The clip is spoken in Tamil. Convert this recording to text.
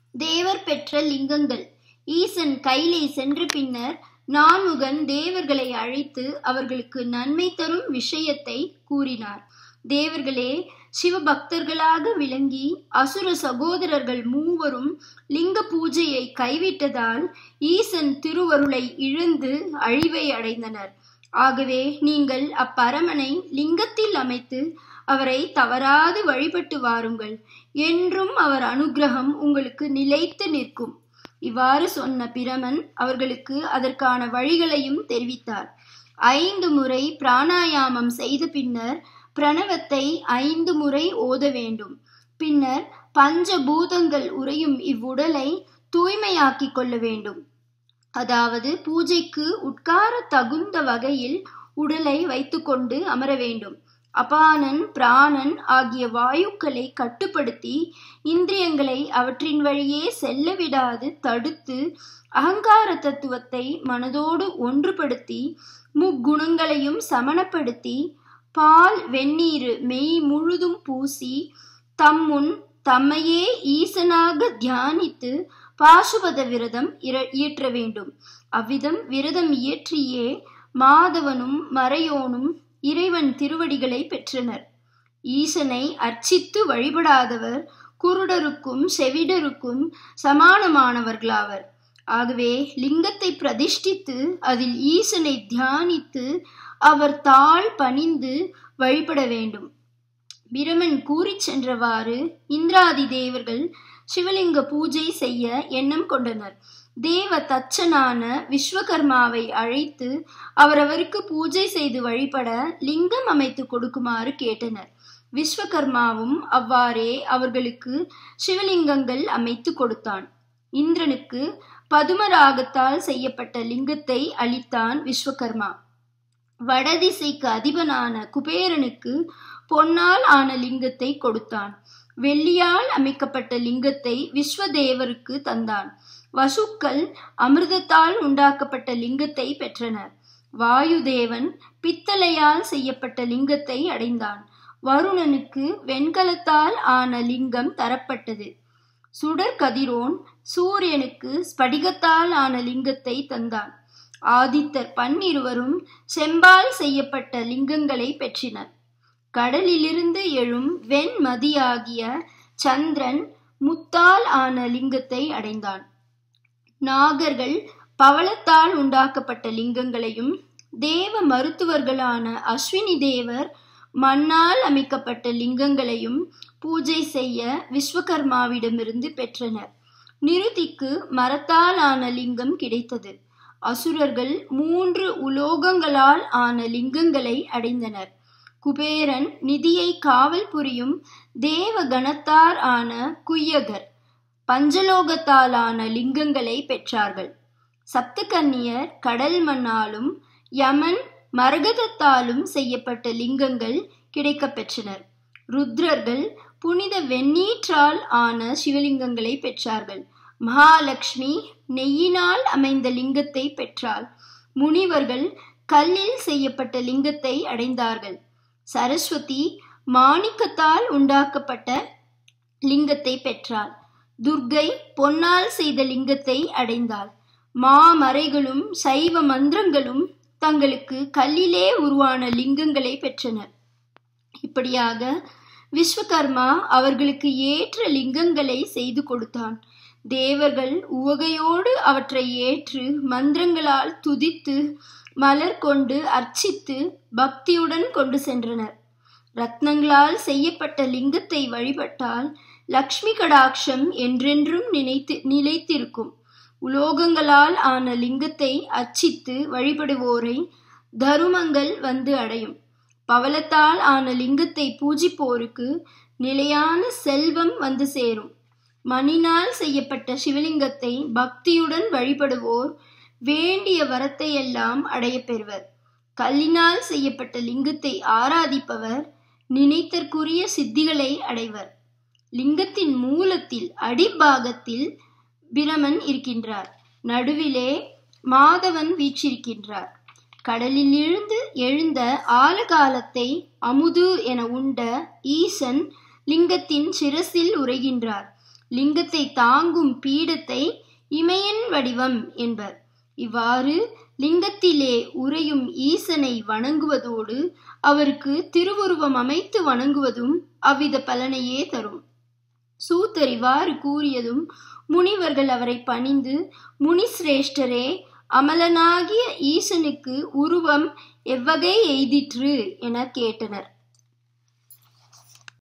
தேவர் பெற்ற லிங்கங்கள் ஈசன் கைலை சென்ற பின்னர் நான்முகன் தேவர்களை அழைத்து அவர்களுக்கு நன்மை தரும் விஷயத்தை கூறினார் தேவர்களே சிவபக்தர்களாக விளங்கி அசுர சகோதரர்கள் மூவரும் லிங்க பூஜையை கைவிட்டதால் ஈசன் திருவருளை இழந்து அழிவை அடைந்தனர் ஆகவே நீங்கள் அப்பரமனை லிங்கத்தில் அமைத்து அவரை தவறாது வழிபட்டு வாருங்கள் என்றும் அவர் அனுகிரகம் உங்களுக்கு நிலைத்து நிற்கும் இவ்வாறு சொன்ன பிரமன் அவர்களுக்கு அதற்கான வழிகளையும் தெரிவித்தார் ஐந்து முறை பிராணாயாமம் செய்த பின்னர் பிரணவத்தை ஐந்து முறை ஓத வேண்டும் பின்னர் பஞ்ச பூதங்கள் உறையும் இவ்வுடலை தூய்மையாக்கிக் கொள்ள வேண்டும் அதாவது பூஜைக்கு உட்கார தகுந்த வகையில் உடலை வைத்துக்கொண்டு அமர வேண்டும் அபானன் பிராணன் ஆகிய வாயுக்களை கட்டுப்படுத்தி இந்திரியங்களை அவற்றின் வழியே செல்ல விடாது தடுத்து அகங்கார தத்துவத்தை மனதோடு ஒன்றுபடுத்தி முக்குணங்களையும் சமணப்படுத்தி பால் வெந்நீர் மெய் முழுதும் பூசி தம்முன் தம்மையே ஈசனாக தியானித்து பாசுபத விரதம் இயற்ற வேண்டும் அவ்விதம் விரதம் இயற்றியே மாதவனும் மறையோனும் இறைவன் திருவடிகளை பெற்றனர் ஈசனை அர்ச்சித்து வழிபடாதவர் குருடருக்கும் செவிடருக்கும் சமானமானவர்களாவர் ஆகவே லிங்கத்தை பிரதிஷ்டித்து அதில் ஈசனை தியானித்து அவர் தாழ் பணிந்து வழிபட வேண்டும் பிரமன் கூறி சென்றவாறு இந்திராதி தேவர்கள் சிவலிங்க பூஜை செய்ய எண்ணம் கொண்டனர் தேவ தச்சனான விஸ்வகர்மாவை அழைத்து அவரவருக்கு பூஜை செய்து வழிபட லிங்கம் அமைத்து கொடுக்குமாறு கேட்டனர் விஸ்வகர்மாவும் அவ்வாறே அவர்களுக்கு சிவலிங்கங்கள் அமைத்து கொடுத்தான் இந்திரனுக்கு பதுமராகத்தால் செய்யப்பட்ட லிங்கத்தை அளித்தான் விஸ்வகர்மா வடதிசைக்கு அதிபனான குபேரனுக்கு பொன்னால் ஆன லிங்கத்தை கொடுத்தான் வெள்ளியால் அமைக்கப்பட்ட லிங்கத்தை விஸ்வதேவருக்கு தந்தான் வசுக்கள் அமிர்தத்தால் உண்டாக்கப்பட்ட லிங்கத்தை பெற்றனர் வாயுதேவன் பித்தளையால் செய்யப்பட்ட லிங்கத்தை அடைந்தான் வருணனுக்கு வெண்கலத்தால் ஆன லிங்கம் தரப்பட்டது சுடர் கதிரோன் சூரியனுக்கு ஸ்படிகத்தால் ஆன லிங்கத்தை தந்தான் ஆதித்தர் பன்னிருவரும் செம்பால் செய்யப்பட்ட லிங்கங்களை பெற்றினர் கடலிலிருந்து எழும் வெண்மதியாகிய சந்திரன் முத்தால் ஆன லிங்கத்தை அடைந்தான் நாகர்கள் பவளத்தால் உண்டாக்கப்பட்ட லிங்கங்களையும் தேவ மருத்துவர்களான அஸ்வினி தேவர் மண்ணால் அமைக்கப்பட்ட லிங்கங்களையும் பூஜை செய்ய விஸ்வகர்மாவிடமிருந்து பெற்றனர் நிருதிக்கு மரத்தால் ஆன லிங்கம் கிடைத்தது அசுரர்கள் மூன்று உலோகங்களால் ஆன லிங்கங்களை அடைந்தனர் குபேரன் நிதியை காவல் புரியும் தேவ கணத்தார் ஆன குய்யகர் பஞ்சலோகத்தாலான லிங்கங்களை பெற்றார்கள் சப்தகன்னியர் கடல் மண்ணாலும் யமன் மரகதத்தாலும் செய்யப்பட்ட லிங்கங்கள் கிடைக்கப் பெற்றனர் ருத்ரர்கள் புனித வெண்ணீற்றால் ஆன சிவலிங்கங்களை பெற்றார்கள் மகாலட்சுமி நெய்யினால் அமைந்த லிங்கத்தை பெற்றாள் முனிவர்கள் கல்லில் செய்யப்பட்ட லிங்கத்தை அடைந்தார்கள் சரஸ்வதி மாணிக்கத்தால் உண்டாக்கப்பட்ட லிங்கத்தை பெற்றாள் துர்கை பொன்னால் செய்த லிங்கத்தை அடைந்தாள் மாமறைகளும் சைவ மந்திரங்களும் தங்களுக்கு கல்லிலே உருவான லிங்கங்களை பெற்றனர் இப்படியாக விஸ்வகர்மா அவர்களுக்கு ஏற்ற லிங்கங்களை செய்து கொடுத்தான் தேவர்கள் உவகையோடு அவற்றை ஏற்று மந்திரங்களால் துதித்து மலர் கொண்டு அர்ச்சித்து பக்தியுடன் கொண்டு சென்றனர் ரத்னங்களால் செய்யப்பட்ட லிங்கத்தை வழிபட்டால் லக்ஷ்மி கடாட்சம் என்றென்றும் நினைத்து நிலைத்திருக்கும் உலோகங்களால் ஆன லிங்கத்தை அச்சித்து வழிபடுவோரை தருமங்கள் வந்து அடையும் பவளத்தால் ஆன லிங்கத்தை பூஜிப்போருக்கு நிலையான செல்வம் வந்து சேரும் மணினால் செய்யப்பட்ட சிவலிங்கத்தை பக்தியுடன் வழிபடுவோர் வேண்டிய வரத்தை எல்லாம் அடைய பெறுவர் கல்லினால் செய்யப்பட்ட லிங்கத்தை ஆராதிப்பவர் நினைத்தற்குரிய சித்திகளை அடைவர் லிங்கத்தின் மூலத்தில் அடிபாகத்தில் பிரமன் இருக்கின்றார் நடுவிலே மாதவன் வீற்றிருக்கின்றார் கடலிலிருந்து எழுந்த ஆலகாலத்தை அமுது என உண்ட ஈசன் லிங்கத்தின் சிரசில் உரைகின்றார் லிங்கத்தை தாங்கும் பீடத்தை இமயன் வடிவம் என்பர் இவ்வாறு லிங்கத்திலே உறையும் ஈசனை வணங்குவதோடு அவருக்கு திருவுருவம் அமைத்து வணங்குவதும் அவ்வித பலனையே தரும் சூத்தர் இவ்வாறு கூறியதும் முனிவர்கள் அவரை பணிந்து முனிசிரேஷ்டரே அமலனாகிய ஈசனுக்கு உருவம் எவ்வகை எய்திற்று என கேட்டனர்